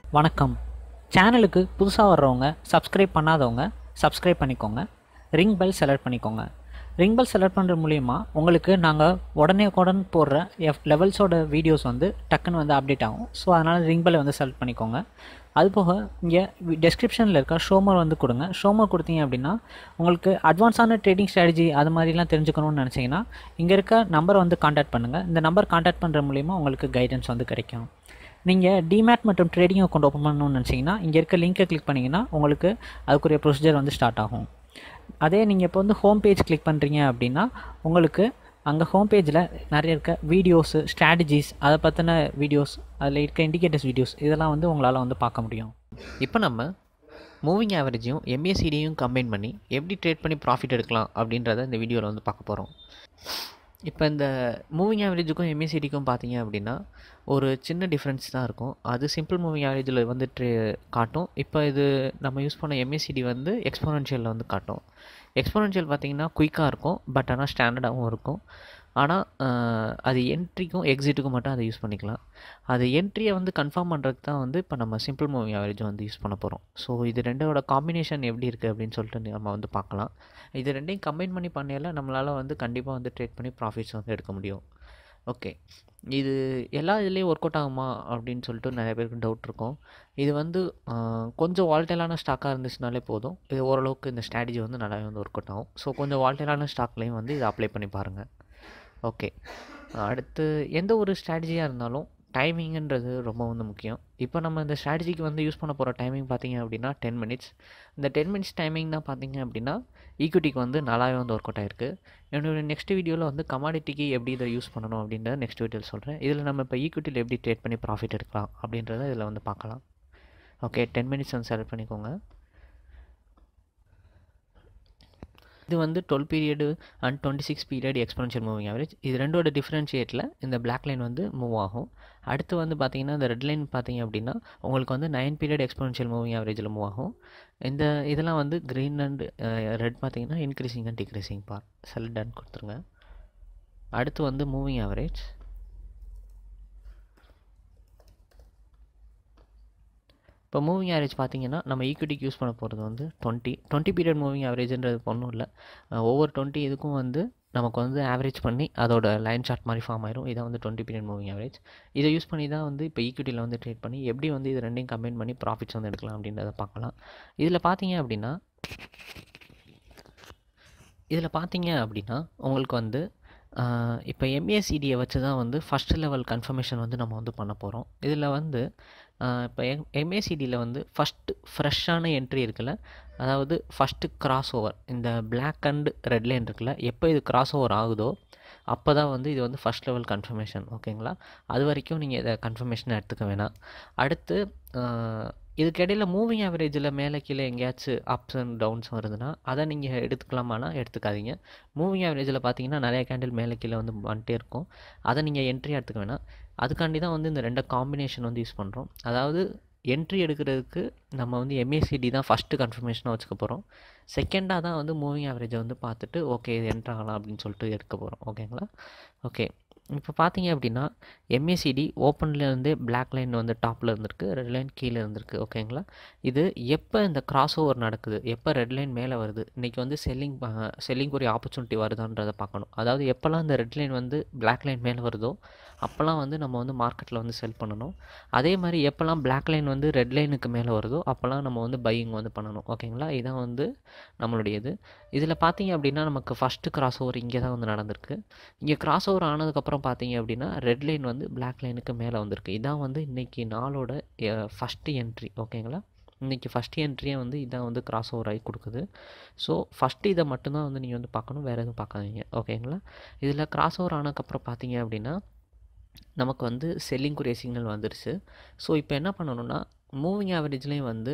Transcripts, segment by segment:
வணக்கம் சேனலுக்கு புதுசாக வர்றவங்க சப்ஸ்கிரைப் பண்ணாதவங்க சப்ஸ்கிரைப் பண்ணிக்கோங்க ரிங் பெல் செலக்ட் பண்ணிக்கோங்க ரிங் பெல் செலக்ட் பண்ணுறது மூலிமா உங்களுக்கு நாங்கள் உடனே உடன் போடுற எஃப் லெவல்ஸோட வீடியோஸ் வந்து டக்குன்னு வந்து அப்டேட் ஆகும் ஸோ அதனால் ரிங் பெல்லை வந்து செலக்ட் பண்ணிக்கோங்க அது போக இங்கே டெஸ்கிரிப்ஷனில் இருக்க ஷோமர் வந்து கொடுங்க ஷோமர் கொடுத்தீங்க அப்படின்னா உங்களுக்கு அட்வான்ஸான ட்ரேடிங் ஸ்ட்ராட்டஜி அது மாதிரிலாம் தெரிஞ்சுக்கணும்னு நினச்சிங்கன்னா இங்கே இருக்க நம்பரை வந்து காண்டாக்ட் பண்ணுங்கள் இந்த நம்பர் காண்டாக்ட் பண்ணுற மூலிமா உங்களுக்கு கைடன்ஸ் வந்து கிடைக்கும் நீங்கள் டிமேட் மற்றும் ட்ரேடிங் அக்கௌண்ட் ஓப்பன் பண்ணணும்னு நினச்சிங்கன்னா இங்கே இருக்க லிங்கை கிளிக் பண்ணிங்கன்னா உங்களுக்கு அதுக்குரிய ப்ரொசீஜர் வந்து ஸ்டார்ட் ஆகும் அதே நீங்கள் இப்போ வந்து ஹோம் பேஜ் கிளிக் பண்ணுறீங்க அப்படின்னா உங்களுக்கு அங்கே ஹோம் பேஜில் நிறைய இருக்க வீடியோஸு ஸ்ட்ராட்டஜிஸ் அதை பற்றின வீடியோஸ் அதில் இருக்க இண்டிகேட்டர்ஸ் வீடியோஸ் இதெல்லாம் வந்து உங்களால் வந்து பார்க்க முடியும் இப்போ நம்ம மூவிங் ஆவரேஜையும் எம்ஏசிடியும் கம்பைன் பண்ணி எப்படி ட்ரேட் பண்ணி ப்ராஃபிட் எடுக்கலாம் அப்படின்றத இந்த வீடியோவில் வந்து பார்க்க போகிறோம் இப்போ இந்த மூவிங் ஆவரேஜுக்கும் எம்ஏசிடிக்கும் பார்த்தீங்க அப்படின்னா ஒரு சின்ன டிஃப்ரென்ஸ் தான் இருக்கும் அது சிம்பிள் மூவிங் ஆவரேஜில் வந்து ட்ரே காட்டும் இப்போ இது நம்ம யூஸ் பண்ண எம்ஏசிடி வந்து எக்ஸ்போனன்ஷியலில் வந்து காட்டும் எக்ஸ்போனன்ஷியல் பார்த்தீங்கன்னா குயிக்காக இருக்கும் பட் ஆனால் ஸ்டாண்டர்டாகவும் இருக்கும் ஆனால் அது என்ட்ரிக்கும் எக்ஸிட்டுக்கும் மட்டும் அதை யூஸ் பண்ணிக்கலாம் அது என்ட்ரியை வந்து கன்ஃபார்ம் பண்ணுறதுக்கு தான் வந்து இப்போ நம்ம சிம்பிள் மூவிங் ஆவரேஜ் வந்து யூஸ் பண்ண போகிறோம் ஸோ இது ரெண்டோட காம்பினேஷன் எப்படி இருக்குது அப்படின்னு சொல்லிட்டு நம்ம வந்து பார்க்கலாம் இது ரெண்டையும் கம்பைன் பண்ணி பண்ணையில் நம்மளால் வந்து கண்டிப்பாக வந்து ட்ரேட் பண்ணி ப்ராஃபிட்ஸ் வந்து எடுக்க முடியும் ஓகே இது எல்லா இதுலேயும் ஒர்க் அவுட் ஆகுமா அப்படின்னு சொல்லிட்டு நிறைய பேருக்கு டவுட் இருக்கும் இது வந்து கொஞ்சம் வால்டைலான ஸ்டாக்காக இருந்துச்சுனாலே போதும் இது ஓரளவுக்கு இந்த ஸ்ட்ராட்டஜி வந்து நல்லாவே வந்து ஒர்க் அவுட் ஆகும் ஸோ கொஞ்சம் வால்டைலான ஸ்டாக்லேயும் வந்து இதை அப்ளை பண்ணி பாருங்கள் ஓகே அடுத்து எந்த ஒரு ஸ்ட்ராட்டஜியாக இருந்தாலும் டைமிங்குன்றது ரொம்ப வந்து முக்கியம் இப்போ நம்ம இந்த ஸ்ட்ராட்டஜிக்கு வந்து யூஸ் பண்ண போகிற டைமிங் பார்த்தீங்க அப்படின்னா டென் மினிட்ஸ் இந்த டென் மினிட்ஸ் டைமிங் தான் பார்த்தீங்க அப்படின்னா ஈக்விட்டிக்கு வந்து நல்லாவே வந்து ஒர்க் அவுட் ஆயிருக்கு என்னோடய நெக்ஸ்ட் வீடியோவில் வந்து கமாடிட்டிக்கு எப்படி இதை யூஸ் பண்ணணும் அப்படின்றத நெக்ஸ்ட் வீடியோவில் சொல்கிறேன் இதில் நம்ம இப்போ ஈக்விட்டியில் எப்படி ட்ரேட் பண்ணி ப்ராஃபிட் எடுக்கலாம் அப்படின்றத இதில் வந்து பார்க்கலாம் ஓகே டென் மினிட்ஸ் வந்து செலக்ட் பண்ணிக்கோங்க இது வந்து twelve period and twenty six period exponential moving average இது ரெண்டோட டிஃப்ரென்ஷியேட்டில் இந்த பிளாக் லைன் வந்து மூவ் ஆகும் அடுத்து வந்து பார்த்தீங்கன்னா இந்த ரெட் லைன் பார்த்தீங்க அப்படின்னா உங்களுக்கு வந்து நைன் பீரியட் எக்ஸ்பென்ஷியல் மூவிங் ஆவரேஜில் மூவ் ஆகும் இந்த இதெல்லாம் வந்து க்ரீன் அண்ட் ரெட் பார்த்தீங்கன்னா இன்க்ரீசிங் அண்ட் டிக்ரீசிங் பார் செல் டன் கொடுத்துருங்க அடுத்து வந்து மூவிங் ஆவரேஜ் இப்போ மூவிங் ஆவரேஜ் பார்த்தீங்கன்னா நம்ம ஈக்விட்டிக்கு யூஸ் பண்ண போகிறது வந்து டுவெண்ட்டி டுவெண்ட்டி பீரியட் மூவிங் ஆவரேஜ்ன்றது ஒன்றும் இல்லை ஒவ்வொரு டுவெண்ட்டி இதுக்கும் வந்து நமக்கு வந்து ஆவரேஜ் பண்ணி அதோட லைன் சார்ட் மாதிரி ஃபார்ம் ஆயிரும் இதான் வந்து டுவெண்ட்டி பீரியட் மூவிங் ஆவரேஜ் இதை யூஸ் பண்ணி தான் வந்து இப்போ ஈக்விட்டியில் வந்து ட்ரேட் பண்ணி எப்படி வந்து இது ரெண்டையும் கம்பைன் பண்ணி ப்ராஃபிட்ஸ் வந்து எடுக்கலாம் அப்படின்றத பார்க்கலாம் இதில் பார்த்தீங்க அப்படின்னா இதில் பார்த்தீங்க அப்படின்னா உங்களுக்கு வந்து இப்போ எம்ஏசிடியை வச்சு தான் வந்து ஃபஸ்ட் லெவல் கன்ஃபர்மேஷன் வந்து நம்ம வந்து பண்ண போகிறோம் இதில் வந்து இப்போ எம் எம்ஏசிடியில் வந்து ஃபஸ்ட்டு ஃப்ரெஷ்ஷான என்ட்ரி இருக்குல்ல அதாவது ஃபஸ்ட்டு கிராஸ் ஓவர் இந்த பிளாக் அண்ட் ரெட் லைன் இருக்குல்ல எப்போ இது கிராஸ் ஓவர் ஆகுதோ அப்போ தான் வந்து இது வந்து ஃபஸ்ட் லெவல் கன்ஃபர்மேஷன் ஓகேங்களா அது வரைக்கும் நீங்கள் இதை கன்ஃபர்மேஷன் எடுத்துக்க வேணாம் அடுத்து இதுக்கிடையில் மூவிங் ஆவரேஜில் மேலே கீழே எங்கேயாச்சும் அப்ஸ் அண்ட் டவுன்ஸ் வருதுன்னா அதை நீங்கள் எடுத்துக்கலாமானா எடுத்துக்காதீங்க மூவிங் ஆவரேஜில் பார்த்தீங்கன்னா நிறைய கேண்டில் மேலே கீழே வந்து வந்துட்டே இருக்கும் அதை நீங்கள் என்ட்ரி எடுத்துக்க வேணாம் அதுக்காண்டி தான் வந்து இந்த ரெண்டு காம்பினேஷன் வந்து யூஸ் பண்ணுறோம் அதாவது என்ட்ரி எடுக்கிறதுக்கு நம்ம வந்து எம்ஏசிடி தான் ஃபஸ்ட்டு கன்ஃபர்மேஷனாக வச்சுக்க போகிறோம் செகண்டாக தான் வந்து மூவிங் ஆவரேஜை வந்து பார்த்துட்டு ஓகே இது என்ட்ரு ஆகலாம் அப்படின்னு சொல்லிட்டு எடுக்க போகிறோம் ஓகேங்களா ஓகே இப்போ பார்த்தீங்க அப்படின்னா எம்ஏசிடி ஓப்பன்லேருந்தே பிளாக் லைன் வந்து டாப்பில் இருந்திருக்கு ரெட் லைன் கீழே இருந்திருக்கு ஓகேங்களா இது எப்போ இந்த கிராஸ் ஓவர் நடக்குது எப்போ ரெட் லைன் மேலே வருது இன்றைக்கி வந்து செல்லிங் செல்லிங் ஒரு ஆப்பர்ச்சுனிட்டி வருதான்றதை பார்க்கணும் அதாவது எப்போல்லாம் இந்த ரெட் லைன் வந்து பிளாக் லைன் மேலே வருதோ அப்போல்லாம் வந்து நம்ம வந்து மார்க்கெட்டில் வந்து செல் பண்ணணும் அதே மாதிரி எப்போல்லாம் பிளாக் லைன் வந்து ரெட் லைனுக்கு மேலே வருதோ அப்போல்லாம் நம்ம வந்து பையிங் வந்து பண்ணணும் ஓகேங்களா இதான் வந்து நம்மளுடையது இதில் பார்த்தீங்க அப்படின்னா நமக்கு ஃபஸ்ட்டு கிராஸ் ஓவர் இங்கே தான் வந்து நடந்திருக்கு இங்கே கிராஸ் ஓவர் ஆனதுக்கப்புறம் பார்த்தீங்க அப்படின்னா ரெட் லைன் வந்து பிளாக் லைனுக்கு மேலே வந்திருக்கு இதான் வந்து இன்றைக்கி நாளோட ஃபஸ்ட்டு என்ட்ரி ஓகேங்களா இன்றைக்கி ஃபஸ்ட் என்ட்ரியே வந்து இதான் வந்து கிராஸ் ஓவர் ஆகி கொடுக்குது ஸோ ஃபஸ்ட்டு இதை மட்டும்தான் வந்து நீங்கள் வந்து பார்க்கணும் வேறு எதுவும் பார்க்காதீங்க ஓகேங்களா இதில் கிராஸ் ஓவர் ஆனதுக்கப்புறம் பார்த்தீங்க அப்படின்னா நமக்கு வந்து செல்லிங்குரிய சிக்னல் வந்துருச்சு ஸோ இப்போ என்ன பண்ணணும்னா மூவிங் ஆவரேஜ்லேயும் வந்து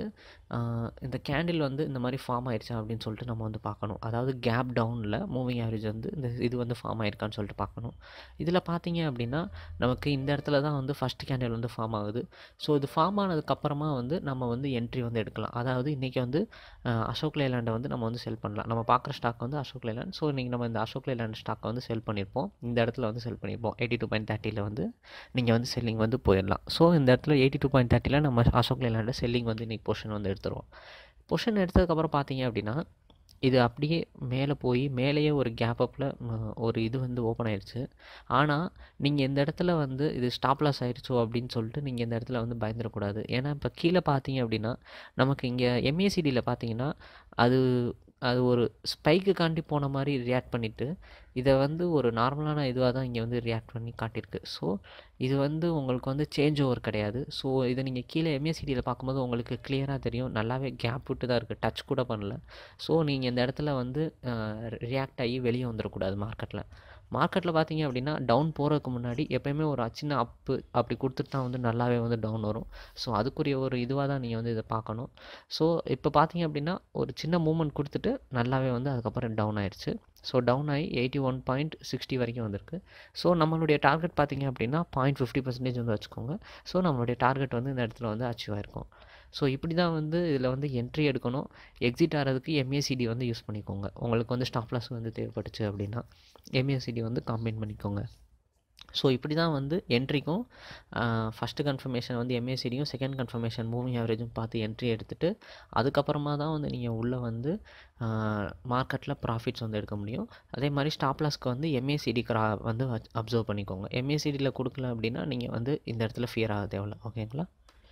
இந்த கேண்டில் வந்து இந்த மாதிரி ஃபார்ம் ஆயிடுச்சா அப்படின்னு சொல்லிட்டு நம்ம வந்து பார்க்கணும் அதாவது கேப் டவுனில் மூவிங் ஆவரேஜ் வந்து இந்த இது வந்து ஃபார்ம் ஆயிருக்கான்னு சொல்லிட்டு பார்க்கணும் இதில் பார்த்தீங்க அப்படின்னா நமக்கு இந்த இடத்துல தான் வந்து ஃபஸ்ட் கேண்டில் வந்து ஃபார்ம் ஆகுது ஸோ இது ஃபார்ம் ஆனதுக்கப்புறமா வந்து நம்ம வந்து என்ட்ரி வந்து எடுக்கலாம் அதாவது இன்றைக்கி வந்து அசோக் லேலாண்டை வந்து நம்ம வந்து செல் பண்ணலாம் நம்ம பார்க்குற ஸ்டாக் வந்து அசோக் லேலாண்ட் ஸோ இன்றைக்கி நம்ம இந்த அசோக் லேலாண்ட் ஸ்டாக்கை வந்து செல் பண்ணியிருப்போம் இந்த இடத்துல வந்து செல் பண்ணியிருப்போம் எயிட்டி டூ பாயிண்ட் தேர்ட்டியில் வந்து நீங்கள் வந்து செல்லிங் வந்து போயிடலாம் ஸோ இந்த இடத்துல எயிட்டி டூ பாயிண்ட் தேர்ட்டியில் நம்ம அசோக் லேலாண்டில் செல்லிங் வந்து இன்றைக்கி பொசிஷன் வந்து எடுத்துருவோம் பொசிஷன் எடுத்ததுக்கப்புறம் பார்த்தீங்க அப்படின்னா இது அப்படியே மேலே போய் மேலேயே ஒரு கேப் அப்பில் ஒரு இது வந்து ஓப்பன் ஆயிடுச்சு ஆனால் நீங்கள் இந்த இடத்துல வந்து இது ஸ்டாப் லாஸ் ஆயிடுச்சோ அப்படின்னு சொல்லிட்டு நீங்கள் இந்த இடத்துல வந்து பயந்துடக்கூடாது ஏன்னா இப்போ கீழே பார்த்தீங்க அப்படின்னா நமக்கு இங்கே எம்ஏசிடியில் பார்த்தீங்கன்னா அது அது ஒரு ஸ்பைக்குக்காண்டி போன மாதிரி ரியாக்ட் பண்ணிவிட்டு இதை வந்து ஒரு நார்மலான இதுவாக தான் இங்கே வந்து ரியாக்ட் பண்ணி காட்டியிருக்கு ஸோ இது வந்து உங்களுக்கு வந்து சேஞ்ச் ஓவர் கிடையாது ஸோ இதை நீங்கள் கீழே எம்ஏசிடியில் பார்க்கும்போது உங்களுக்கு கிளியராக தெரியும் நல்லாவே கேப் விட்டு தான் இருக்குது டச் கூட பண்ணல ஸோ நீங்கள் இந்த இடத்துல வந்து ரியாக்ட் ஆகி வெளியே வந்துடக்கூடாது மார்க்கெட்டில் மார்க்கெட்டில் பார்த்தீங்க அப்படின்னா டவுன் போகிறதுக்கு முன்னாடி எப்போயுமே ஒரு சின்ன அப்பு அப்படி கொடுத்துட்டு தான் வந்து நல்லாவே வந்து டவுன் வரும் ஸோ அதுக்குரிய ஒரு இதுவாக தான் நீங்கள் வந்து இதை பார்க்கணும் ஸோ இப்போ பார்த்தீங்க அப்படின்னா ஒரு சின்ன மூமெண்ட் கொடுத்துட்டு நல்லாவே வந்து அதுக்கப்புறம் டவுன் ஆயிடுச்சு ஸோ டவுன் ஆகி எயிட்டி ஒன் பாயிண்ட் சிக்ஸ்டி வரைக்கும் வந்திருக்கு ஸோ நம்மளுடைய டார்கெட் பார்த்தீங்க அப்படின்னா பாயிண்ட் ஃபிஃப்டி பர்சன்டேஜ் வந்து வச்சுக்கோங்க ஸோ நம்மளுடைய டார்கெட் வந்து இந்த இடத்துல வந்து அச்சீவ் ஆயிருக்கும் ஸோ இப்படி தான் வந்து இதில் வந்து என்ட்ரி எடுக்கணும் எக்ஸிட் ஆகிறதுக்கு எம்ஏசிடி வந்து யூஸ் பண்ணிக்கோங்க உங்களுக்கு வந்து ஸ்டாப் லாஸ் வந்து தேவைப்பட்டுச்சு அப்படின்னா எம்ஏசிடி வந்து காம்பைன் பண்ணிக்கோங்க ஸோ இப்படி தான் வந்து என்ட்ரிக்கும் ஃபஸ்ட்டு கன்ஃபர்மேஷன் வந்து எம்ஏசிடியும் செகண்ட் கன்ஃபர்மேஷன் மூவிங் ஆவரேஜும் பார்த்து என்ட்ரி எடுத்துகிட்டு அதுக்கப்புறமா தான் வந்து நீங்கள் உள்ளே வந்து மார்க்கெட்டில் ப்ராஃபிட்ஸ் வந்து எடுக்க முடியும் அதே மாதிரி ஸ்டாப் லாஸ்க்கு வந்து எம்ஏசிடி கிரா வந்து அப்சர்வ் பண்ணிக்கோங்க எம்ஏசிடியில் கொடுக்கல அப்படின்னா நீங்கள் வந்து இந்த இடத்துல ஃபியர் ஆக தேவையில்ல ஓகேங்களா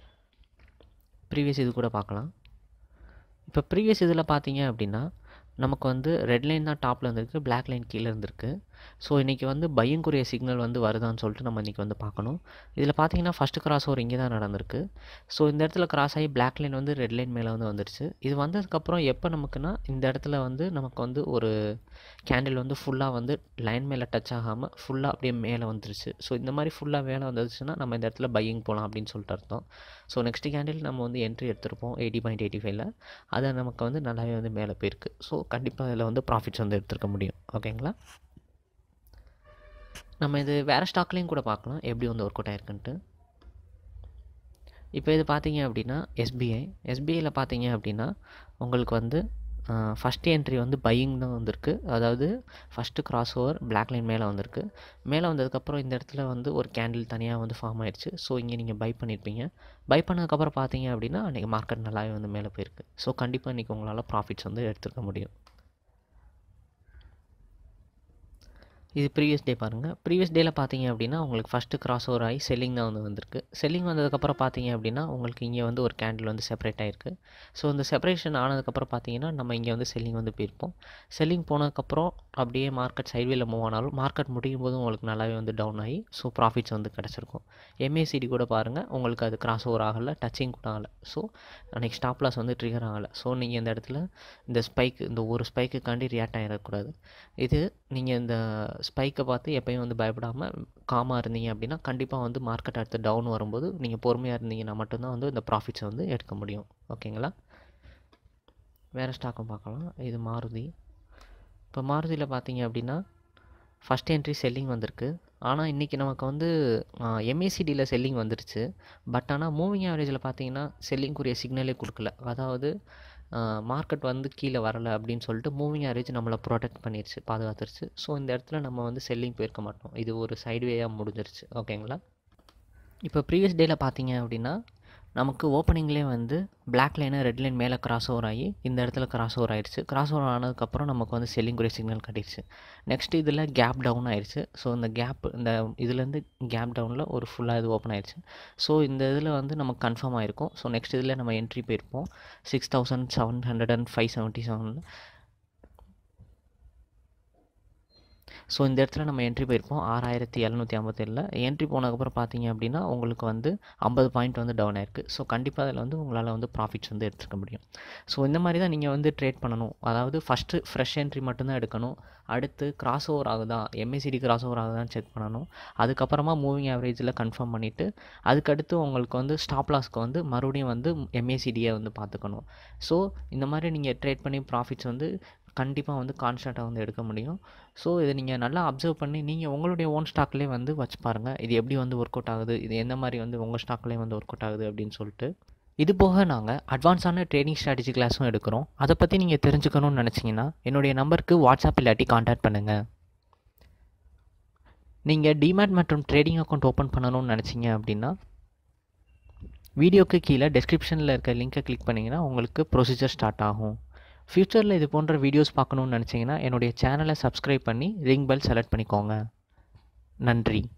ப்ரீவியஸ் இது கூட பார்க்கலாம் இப்போ ப்ரீவியஸ் இதில் பார்த்தீங்க அப்படின்னா நமக்கு வந்து ரெட் லைன் தான் டாப்பில் இருந்திருக்கு பிளாக் லைன் கீழே இருந்திருக்கு ஸோ இன்றைக்கி வந்து பையங்குரிய சிக்னல் வந்து வருதான்னு சொல்லிட்டு நம்ம இன்றைக்கி வந்து பார்க்கணும் இதில் பார்த்தீங்கன்னா ஃபஸ்ட்டு கிராஸ் ஓவர் இங்கே தான் நடந்திருக்கு ஸோ இந்த இடத்துல கிராஸ் ஆகி பிளாக் லைன் வந்து ரெட் லைன் மேலே வந்து வந்துருச்சு இது வந்ததுக்கப்புறம் எப்போ நமக்குன்னா இந்த இடத்துல வந்து நமக்கு வந்து ஒரு கேண்டில் வந்து ஃபுல்லாக வந்து லைன் மேலே டச் ஆகாமல் ஃபுல்லாக அப்படியே மேலே வந்துருச்சு ஸோ இந்த மாதிரி ஃபுல்லாக மேலே வந்துருச்சுன்னா நம்ம இந்த இடத்துல பையிங் போகலாம் அப்படின்னு சொல்லிட்டு அர்த்தம் ஸோ நெக்ஸ்ட் கேண்டில் நம்ம வந்து என்ட்ரி எடுத்திருப்போம் எயிட்டி பாயிண்ட் எயிட்டி ஃபைவ்ல அதை நமக்கு வந்து நல்லாவே வந்து மேலே போயிருக்கு ஸோ கண்டிப்பாக அதில் வந்து ப்ராஃபிட்ஸ் வந்து எடுத்துருக்க முடியும் ஓகேங்களா நம்ம இது வேறு ஸ்டாக்லேயும் கூட பார்க்கலாம் எப்படி வந்து ஒர்க் அவுட் ஆயிருக்குன்ட்டு இப்போ இது பார்த்தீங்க அப்படின்னா எஸ்பிஐ எஸ்பிஐயில் பார்த்தீங்க அப்படின்னா உங்களுக்கு வந்து ஃபஸ்ட் என்ட்ரி வந்து பையிங் தான் வந்திருக்கு அதாவது first cross over black line மேலே வந்திருக்கு மேலே வந்ததுக்கப்புறம் இந்த இடத்துல வந்து ஒரு கேண்டில் தனியாக வந்து ஃபார்ம் ஆயிடுச்சு ஸோ இங்கே நீங்கள் பை பண்ணியிருப்பீங்க பை பண்ணதுக்கப்புறம் பார்த்தீங்க அப்படின்னா அன்றைக்கி மார்க்கெட் நல்லாவே வந்து மேலே போயிருக்கு ஸோ கண்டிப்பாக இன்றைக்கி உங்களால் ப்ராஃபிட்ஸ் வந்து எடுத்துருக்க முடியும் இது ப்ரீவியஸ் டே பாருங்கள் ப்ரீவியஸ் டேயில் பார்த்தீங்க அப்படின்னா உங்களுக்கு ஃபஸ்ட்டு கிராஸ் ஓவர் ஆகி செல்லிங் தான் வந்து வந்திருக்கு செல்லிங் வந்ததுக்கப்புறம் பார்த்தீங்க அப்படின்னா உங்களுக்கு இங்கே வந்து ஒரு கேண்டில் வந்து செப்பரேட் ஆகிருக்கு ஸோ இந்த செப்பரேஷன் ஆனதுக்கப்புறம் பார்த்தீங்கன்னா நம்ம இங்கே வந்து செல்லிங் வந்து போயிருப்போம் செல்லிங் போனதுக்கப்புறம் அப்படியே மார்க்கெட் சைட்வேல மூவ் ஆனாலும் மார்க்கெட் முடியும் போது உங்களுக்கு நல்லாவே வந்து டவுன் ஆகி ஸோ ப்ராஃபிட்ஸ் வந்து கிடச்சிருக்கும் எம்ஏசிடி கூட பாருங்கள் உங்களுக்கு அது கிராஸ் ஓவர் ஆகலை டச்சிங் கூட ஆகலை ஸோ அன்றைக்கி ஸ்டாப் லாஸ் வந்து ட்ரிகர் ஆகலை ஸோ நீங்கள் இந்த இடத்துல இந்த ஸ்பைக் இந்த ஒரு ஸ்பைக்குக்காண்டி ரியாக்ட் ஆகிடக்கூடாது இது நீங்கள் இந்த ஸ்பைக்கை பார்த்து எப்பயும் வந்து பயப்படாமல் காமாக இருந்தீங்க அப்படின்னா கண்டிப்பாக வந்து மார்க்கெட் அடுத்து டவுன் வரும்போது நீங்கள் பொறுமையாக இருந்தீங்கன்னா மட்டும்தான் வந்து இந்த ப்ராஃபிட்ஸை வந்து எடுக்க முடியும் ஓகேங்களா வேறு ஸ்டாக்கும் பார்க்கலாம் இது மாருதி இப்போ மாருதியில் பார்த்தீங்க அப்படின்னா ஃபஸ்ட் என்ட்ரி செல்லிங் வந்திருக்கு ஆனால் இன்றைக்கி நமக்கு வந்து எம்ஏசிடியில் செல்லிங் வந்துருச்சு பட் ஆனால் மூவிங் ஆவரேஜில் பார்த்தீங்கன்னா செல்லிங்குரிய சிக்னலே கொடுக்கல அதாவது மார்க்கெட் வந்து கீழே வரலை அப்படின்னு சொல்லிட்டு மூவிங் ஆவரேஜ் நம்மளை ப்ரொடெக்ட் பண்ணிருச்சு பாதுகாத்துருச்சு ஸோ இந்த இடத்துல நம்ம வந்து செல்லிங் போயிருக்க மாட்டோம் இது ஒரு சைட்வேயாக முடிஞ்சிருச்சு ஓகேங்களா இப்போ ப்ரீவியஸ் டேயில் பார்த்தீங்க அப்படின்னா நமக்கு ஓப்பனிங்லேயே வந்து பிளாக் லைனு ரெட் லைன் மேலே கிராஸ் ஓவர் ஆகி இந்த இடத்துல கிராஸ் ஓவர் ஆயிடுச்சு கிராஸ் ஓவர் ஆனதுக்கப்புறம் நமக்கு வந்து செல்லிங்குரிய சிக்னல் கட்டிடுச்சு நெக்ஸ்ட் இதில் கேப் டவுன் ஆயிடுச்சு ஸோ இந்த கேப் இந்த இதுலேருந்து கேப் டவுனில் ஒரு ஃபுல்லாக இது ஓப்பன் ஆயிடுச்சு ஸோ இந்த இதில் வந்து நமக்கு கன்ஃபார்ம் ஆயிருக்கும் ஸோ நெக்ஸ்ட் இதில் நம்ம என்ட்ரி போயிருப்போம் six thousand seven hundred and five seventy செவனில் ஸோ இந்த இடத்துல நம்ம என்ட்ரி போயிருப்போம் ஆறாயிரத்தி எழுநூற்றி ஐம்பத்தேழில் என்ட்ரி போனதுக்கப்புறம் பார்த்தீங்க அப்படின்னா உங்களுக்கு வந்து ஐம்பது பாயிண்ட் வந்து டவுன் ஆயிருக்கு ஸோ கண்டிப்பாக அதில் வந்து உங்களால் வந்து ப்ராஃபிட்ஸ் வந்து எடுத்துக்க முடியும் ஸோ இந்த மாதிரி தான் நீங்கள் வந்து ட்ரேட் பண்ணணும் அதாவது ஃபஸ்ட்டு ஃப்ரெஷ் என்ட்ரி மட்டும்தான் எடுக்கணும் அடுத்து கிராஸ் ஓவர் ஆகுதா எம்ஏசிடி கிராஸ் ஓவர் ஆகுதான்னு செக் பண்ணணும் அதுக்கப்புறமா மூவிங் ஆவரேஜில் கன்ஃபார்ம் பண்ணிவிட்டு அதுக்கடுத்து உங்களுக்கு வந்து ஸ்டாப் லாஸ்க்கு வந்து மறுபடியும் வந்து எம்ஏசிடியை வந்து பார்த்துக்கணும் ஸோ இந்த மாதிரி நீங்கள் ட்ரேட் பண்ணி ப்ராஃபிட்ஸ் வந்து கண்டிப்பாக வந்து கான்ஸ்டண்ட்டாக வந்து எடுக்க முடியும் ஸோ இதை நீங்கள் நல்லா அப்சர்வ் பண்ணி நீங்கள் உங்களுடைய ஓன் ஸ்டாக்லேயே வந்து வச்சு பாருங்கள் இது எப்படி வந்து ஒர்க் அவுட் ஆகுது இது எந்த மாதிரி வந்து உங்கள் ஸ்டாக்லேயே வந்து ஒர்க் அவுட் ஆகுது அப்படின்னு சொல்லிட்டு இது போக நாங்கள் அட்வான்ஸான ட்ரேடிங் ஸ்ட்ராட்டஜி கிளாஸும் எடுக்கிறோம் அதை பற்றி நீங்கள் தெரிஞ்சுக்கணும்னு நினச்சிங்கன்னா என்னுடைய நம்பருக்கு வாட்ஸ்அப் இல்லாட்டி காண்டாக்ட் பண்ணுங்கள் நீங்கள் டிமேட் மற்றும் ட்ரேடிங் அக்கௌண்ட் ஓப்பன் பண்ணணும்னு நினச்சிங்க அப்படின்னா வீடியோக்கு கீழே டெஸ்கிரிப்ஷனில் இருக்க லிங்கை கிளிக் பண்ணிங்கன்னா உங்களுக்கு ப்ரொசீஜர் ஸ்டார்ட் ஆகும் ஃப்யூச்சரில் இது போன்ற வீடியோஸ் பார்க்கணுன்னு நினச்சிங்கன்னா என்னுடைய சேனலை சப்ஸ்கிரைப் பண்ணி ரிங் பெல் செலக்ட் பண்ணிக்கோங்க நன்றி